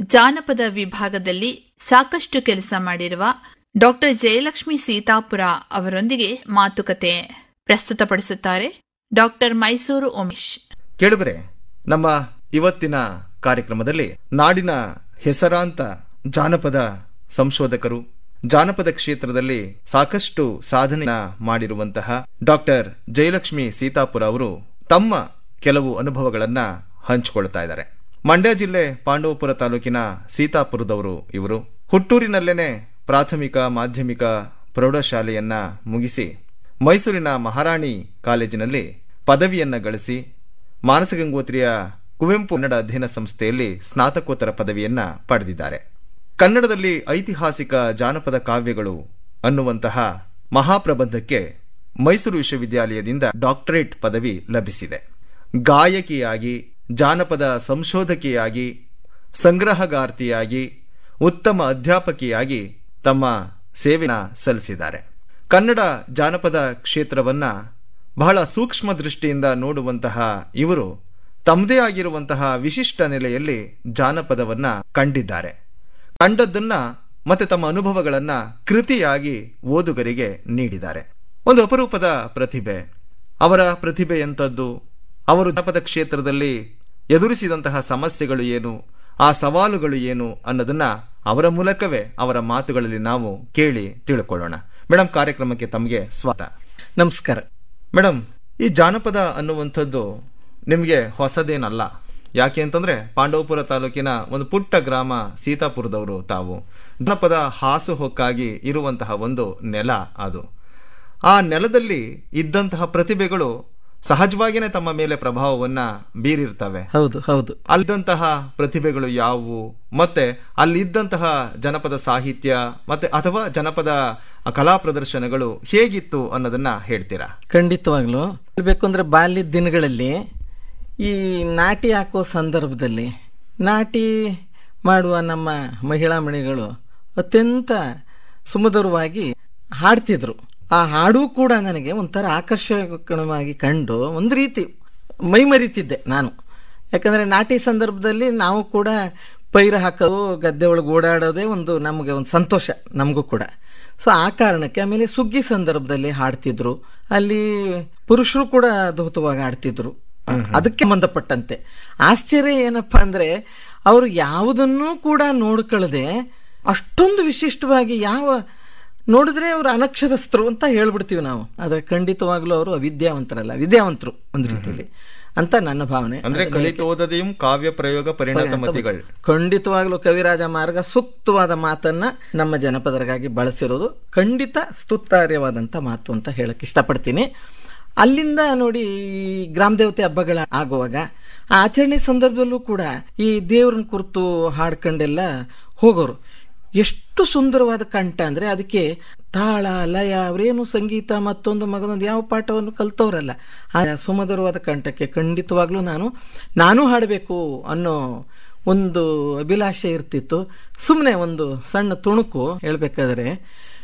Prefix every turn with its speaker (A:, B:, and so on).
A: ಜಾನಪದ ವಿಭಾಗದಲ್ಲಿ ಸಾಕಷ್ಟು ಕೆಲಸ ಮಾಡಿರುವ ಡಾಕ್ಟರ್ ಜಯಲಕ್ಷ್ಮಿ ಸೀತಾಪುರ ಅವರೊಂದಿಗೆ ಮಾತುಕತೆ ಪ್ರಸ್ತುತಪಡಿಸುತ್ತಾರೆ ಡಾಕ್ಟರ್ ಮೈಸೂರು ಉಮೇಶ್
B: ಕೇಳುಗರೆ ನಮ್ಮ ಇವತ್ತಿನ ಕಾರ್ಯಕ್ರಮದಲ್ಲಿ ನಾಡಿನ ಹೆಸರಾಂತ ಜಾನಪದ ಸಂಶೋಧಕರು ಜಾನಪದ ಕ್ಷೇತ್ರದಲ್ಲಿ ಸಾಕಷ್ಟು ಸಾಧನೆ ಮಾಡಿರುವಂತಹ ಡಾಕ್ಟರ್ ಜಯಲಕ್ಷ್ಮಿ ಸೀತಾಪುರ ಅವರು ತಮ್ಮ ಕೆಲವು ಅನುಭವಗಳನ್ನ ಹಂಚಿಕೊಳ್ತಾ ಇದ್ದಾರೆ ಮಂಡ್ಯ ಜಿಲ್ಲೆ ಪಾಂಡವಪುರ ತಾಲೂಕಿನ ಸೀತಾಪುರದವರು ಇವರು ಹುಟ್ಟೂರಿನಲ್ಲೇನೆ ಪ್ರಾಥಮಿಕ ಮಾಧ್ಯಮಿಕ ಪ್ರೌಢಶಾಲೆಯನ್ನ ಮುಗಿಸಿ ಮೈಸೂರಿನ ಮಹಾರಾಣಿ ಕಾಲೇಜಿನಲ್ಲಿ ಪದವಿಯನ್ನ ಗಳಿಸಿ ಮಾನಸ ಗಂಗೋತ್ರಿಯ ಕುವೆಂಪು ಕನ್ನಡ ಅಧ್ಯಯನ ಸಂಸ್ಥೆಯಲ್ಲಿ ಸ್ನಾತಕೋತ್ತರ ಪದವಿಯನ್ನ ಪಡೆದಿದ್ದಾರೆ ಕನ್ನಡದಲ್ಲಿ ಐತಿಹಾಸಿಕ ಜಾನಪದ ಕಾವ್ಯಗಳು ಅನ್ನುವಂತಹ ಮಹಾಪ್ರಬಂಧಕ್ಕೆ ಮೈಸೂರು ವಿಶ್ವವಿದ್ಯಾಲಯದಿಂದ ಡಾಕ್ಟರೇಟ್ ಪದವಿ ಲಭಿಸಿದೆ ಗಾಯಕಿಯಾಗಿ ಜಾನಪದ ಸಂಶೋಧಕಿಯಾಗಿ ಸಂಗ್ರಹಗಾರ್ತಿಯಾಗಿ ಉತ್ತಮ ಅಧ್ಯಾಪಕಿಯಾಗಿ ತಮ್ಮ ಸೇವೆನ ಸಲ್ಲಿಸಿದ್ದಾರೆ ಕನ್ನಡ ಜಾನಪದ ಕ್ಷೇತ್ರವನ್ನ ಬಹಳ ಸೂಕ್ಷ್ಮ ದೃಷ್ಟಿಯಿಂದ ನೋಡುವಂತಹ ಇವರು ತಮ್ಮದೇ ಆಗಿರುವಂತಹ ವಿಶಿಷ್ಟ ನೆಲೆಯಲ್ಲಿ ಜಾನಪದವನ್ನ ಕಂಡಿದ್ದಾರೆ ಕಂಡದ್ದನ್ನ ಮತ್ತೆ ತಮ್ಮ ಅನುಭವಗಳನ್ನ ಕೃತಿಯಾಗಿ ಓದುಗರಿಗೆ ನೀಡಿದ್ದಾರೆ ಒಂದು ಅಪರೂಪದ ಪ್ರತಿಭೆ ಅವರ ಪ್ರತಿಭೆ ಎಂಥದ್ದು ಅವರು ಜನಪದ ಕ್ಷೇತ್ರದಲ್ಲಿ ಎದುರಿಸಿದಂತಹ ಸಮಸ್ಯೆಗಳು ಏನು ಆ ಸವಾಲುಗಳು ಏನು ಅನ್ನೋದನ್ನ ಅವರ ಮೂಲಕವೇ ಅವರ ಮಾತುಗಳಲ್ಲಿ ನಾವು ಕೇಳಿ ತಿಳ್ಕೊಳ್ಳೋಣ ಮೇಡಮ್ ಕಾರ್ಯಕ್ರಮಕ್ಕೆ ತಮಗೆ ಸ್ವಾಗತ
C: ನಮಸ್ಕಾರ
B: ಮೇಡಮ್ ಈ ಜಾನಪದ ಅನ್ನುವಂಥದ್ದು ನಿಮಗೆ ಹೊಸದೇನಲ್ಲ ಯಾಕೆ ಅಂತಂದ್ರೆ ಪಾಂಡವಪುರ ತಾಲೂಕಿನ ಒಂದು ಪುಟ್ಟ ಗ್ರಾಮ ಸೀತಾಪುರದವರು ತಾವು ಜನಪದ ಹಾಸುಹೊಕ್ಕಾಗಿ ಇರುವಂತಹ ಒಂದು ನೆಲ ಅದು ಆ ನೆಲದಲ್ಲಿ ಇದ್ದಂತಹ ಪ್ರತಿಭೆಗಳು ಸಹಜವಾಗಿಯೇ ತಮ್ಮ ಮೇಲೆ ಪ್ರಭಾವವನ್ನ ಬೀರಿರ್ತವೆ
C: ಹೌದು ಹೌದು
B: ಅಲ್ಲಿದ್ದಂತಹ ಪ್ರತಿಭೆಗಳು ಯಾವುವು ಮತ್ತೆ ಅಲ್ಲಿದ್ದಂತಹ ಜನಪದ ಸಾಹಿತ್ಯ ಮತ್ತೆ ಅಥವಾ ಜನಪದ ಕಲಾ ಪ್ರದರ್ಶನಗಳು ಹೇಗಿತ್ತು ಅನ್ನೋದನ್ನ ಹೇಳ್ತೀರಾ
C: ಖಂಡಿತವಾಗ್ಲು ಹೇಳ್ಬೇಕು ಅಂದ್ರೆ ಬಾಲ್ಯದ ದಿನಗಳಲ್ಲಿ ಈ ನಾಟಿ ಹಾಕೋ ಸಂದರ್ಭದಲ್ಲಿ ನಾಟಿ ಮಾಡುವ ನಮ್ಮ ಮಹಿಳಾ ಮಣಿಗಳು ಅತ್ಯಂತ ಸುಮಧುರವಾಗಿ ಹಾಡ್ತಿದ್ರು ಆ ಹಾಡು ಕೂಡ ನನಗೆ ಒಂಥರ ಆಕರ್ಷಕವಾಗಿ ಕಂಡು ಒಂದು ರೀತಿ ಮೈ ಮರಿತಿದ್ದೆ ನಾನು ಯಾಕಂದ್ರೆ ನಾಟಿ ಸಂದರ್ಭದಲ್ಲಿ ನಾವು ಕೂಡ ಪೈರ ಹಾಕೋದು ಗದ್ದೆ ಒಳಗೆ ಓಡಾಡೋದೇ ಒಂದು ನಮಗೆ ಒಂದು ಸಂತೋಷ ನಮಗೂ ಕೂಡ ಸೊ ಆ ಕಾರಣಕ್ಕೆ ಆಮೇಲೆ ಸುಗ್ಗಿ ಸಂದರ್ಭದಲ್ಲಿ ಹಾಡ್ತಿದ್ರು ಅಲ್ಲಿ ಪುರುಷರು ಕೂಡ ಅದ್ಭುತವಾಗಿ ಹಾಡ್ತಿದ್ರು ಅದಕ್ಕೆ ಸಂಬಂಧಪಟ್ಟಂತೆ ಆಶ್ಚರ್ಯ ಏನಪ್ಪಾ ಅಂದ್ರೆ ಅವರು ಯಾವುದನ್ನೂ ಕೂಡ ನೋಡ್ಕೊಳ್ಳದೆ ಅಷ್ಟೊಂದು ವಿಶಿಷ್ಟವಾಗಿ ಯಾವ ನೋಡಿದ್ರೆ ಅವರು ಅನಕ್ಷರಸ್ಥರು ಅಂತ ಹೇಳ್ಬಿಡ್ತೀವಿ ನಾವು ಆದ್ರೆ ಖಂಡಿತವಾಗ್ಲೂ ಅವರು ಅವಿದ್ಯಾವಂತರಲ್ಲ ವಿದ್ಯಾವಂತರು ಒಂದು ರೀತಿಯಲ್ಲಿ ಅಂತ ನನ್ನ ಭಾವನೆ
B: ಅಂದ್ರೆ ಕಲಿತೋದದೆಯೂ ಕಾವ್ಯ ಪ್ರಯೋಗ ಪರಿಣತ ಮತಿಗಳು
C: ಖಂಡಿತವಾಗ್ಲೂ ಕವಿರಾಜ ಮಾರ್ಗ ಸೂಕ್ತವಾದ ಮಾತನ್ನ ನಮ್ಮ ಜನಪದರಿಗಾಗಿ ಬಳಸಿರೋದು ಖಂಡಿತ ಸ್ತುತ್ಯಾರ್ಯವಾದಂತ ಮಾತು ಅಂತ ಹೇಳಕ್ ಇಷ್ಟಪಡ್ತೀನಿ ಅಲ್ಲಿಂದ ನೋಡಿ ಈ ಗ್ರಾಮ ದೇವತೆ ಹಬ್ಬಗಳ ಆಗುವಾಗ ಆ ಆಚರಣೆ ಸಂದರ್ಭದಲ್ಲೂ ಕೂಡ ಈ ದೇವ್ರನ್ನ ಕುರಿತು ಹಾಡ್ಕೊಂಡೆಲ್ಲ ಹೋಗೋರು ಎಷ್ಟು ಸುಂದರವಾದ ಕಂಠ ಅಂದ್ರೆ ಅದಕ್ಕೆ ತಾಳ ಲಯ ಅವರೇನು ಸಂಗೀತ ಮತ್ತೊಂದು ಮಗದೊಂದು ಯಾವ ಪಾಠವನ್ನು ಕಲ್ತವ್ರಲ್ಲ ಆ ಸುಮಧುರವಾದ ಕಂಠಕ್ಕೆ ಖಂಡಿತವಾಗ್ಲೂ ನಾನು ನಾನು ಹಾಡಬೇಕು ಅನ್ನೋ ಒಂದು ಅಭಿಲಾಷೆ ಇರ್ತಿತ್ತು ಸುಮ್ಮನೆ ಒಂದು ಸಣ್ಣ ತುಣುಕು ಹೇಳ್ಬೇಕಾದ್ರೆ